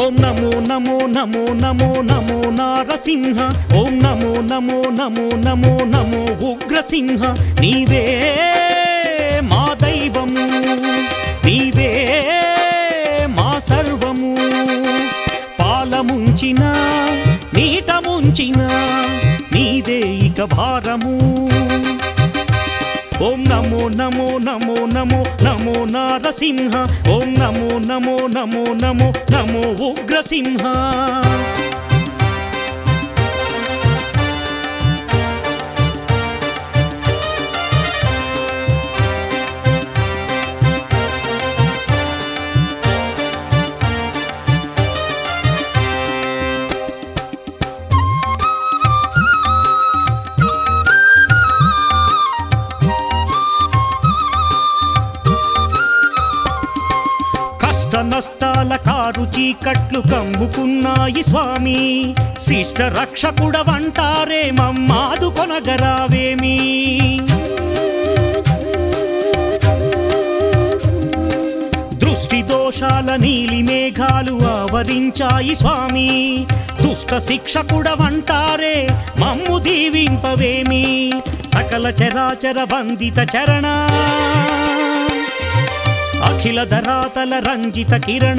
ఓం నమో నమో నమో నమో నమో నారసింహ ఓం నమో నమో నమో నమో నమో ఉగ్రసింహ నీవే మా దైవము నీవే మా సర్వము పాలముంచిన నీట ముంచిన నీదే ఇక భారము ఓం నమో నమో నమో నమో నమో నారసింహ ఓం నమో నమో నమో నమో నమో ఉగ్రసింహ కష్ట నష్టాల కారు చీకట్లు కమ్ముకున్నాయి స్వామి శిష్ట రక్షకుడవంటారే మమ్మాదు కొనగరావేమి దృష్టి దోషాల నీలి మేఘాలు ఆవరించాయి స్వామి దుష్ట శిక్షకుడవంటారే మమ్ము దీవింపవేమి సకల చరాచర వందిత చరణ అఖిల ధరాతల రంజిత కిరణ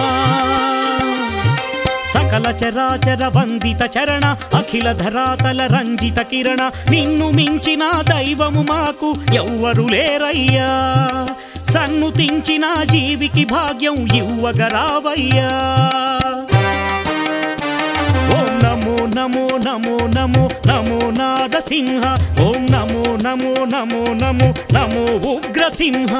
సకల చరాచర వందిత చరణ అఖిల ధరాతల రంజిత కిరణ నిన్ను మించిన దైవము మాకు ఎవ్వరు లేరయ్యా సన్నుతించిన జీవికి భాగ్యం ఇవ్వగరావయ్యా ఓం నమో నమో నమో నమో నమో నారసింహ ఓం నమో నమో నమో నమో నమో ఉగ్రసింహ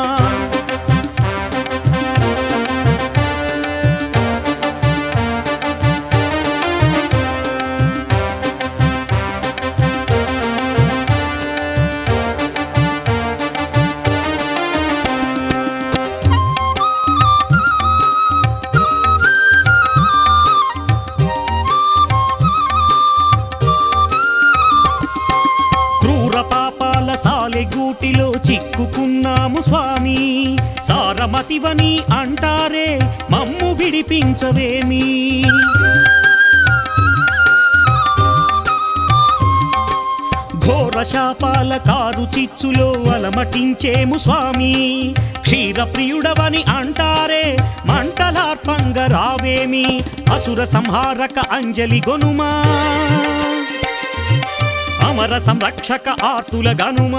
క్రూర పాపాల సాలెగూటిలో చిక్కుకున్నాము స్వామి సారమతివని అంటారే మమ్ము విడిపించవేమి ఘోర శాపాల కారు చిచ్చులో అలమటించేము స్వామి క్షీర ప్రియుడవని అంటారే మంటలార్పంగ రావేమి అసుర సంహారక అంజలి గొనుమా అమర సంరక్షక ఆర్తుల గనుమా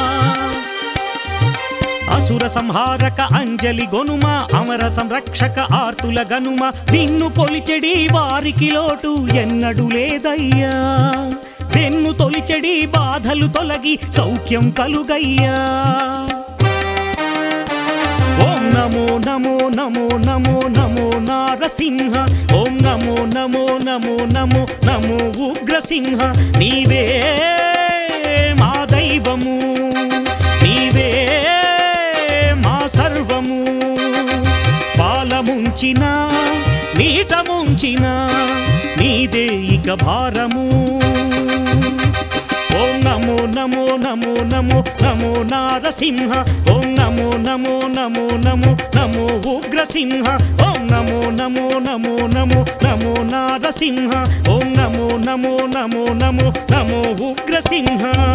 అసుర సంహారక అంజలి గొనుమ అమర సంరక్షక ఆర్తుల గనుమ నిన్ను కొలిచెడి వారికి లోటు ఎన్నడు లేదయ్యా నిన్ను తొలిచెడి బాధలు తొలగి సౌఖ్యం కలుగయ్యా ఓం నమో నమో నమో నమో నమో నారసింహ ఓం నమో నమో నమో నమో నమో ఉగ్రసింహ నీవే మా దైవము నీవే మా సర్వము పాలముంచిన నీట ముంచిన నీదే ఇక భారము ఓం నమో నమో నమో నమో నమో నారసింహ ఓం నమో నమో నమో నమో నమో ఉగ్రసింహ ఓం నమో నమో నమో నమో నమో నారసింహ ఓం నమో నమో నమో నమో నమో ఉగ్రసింహ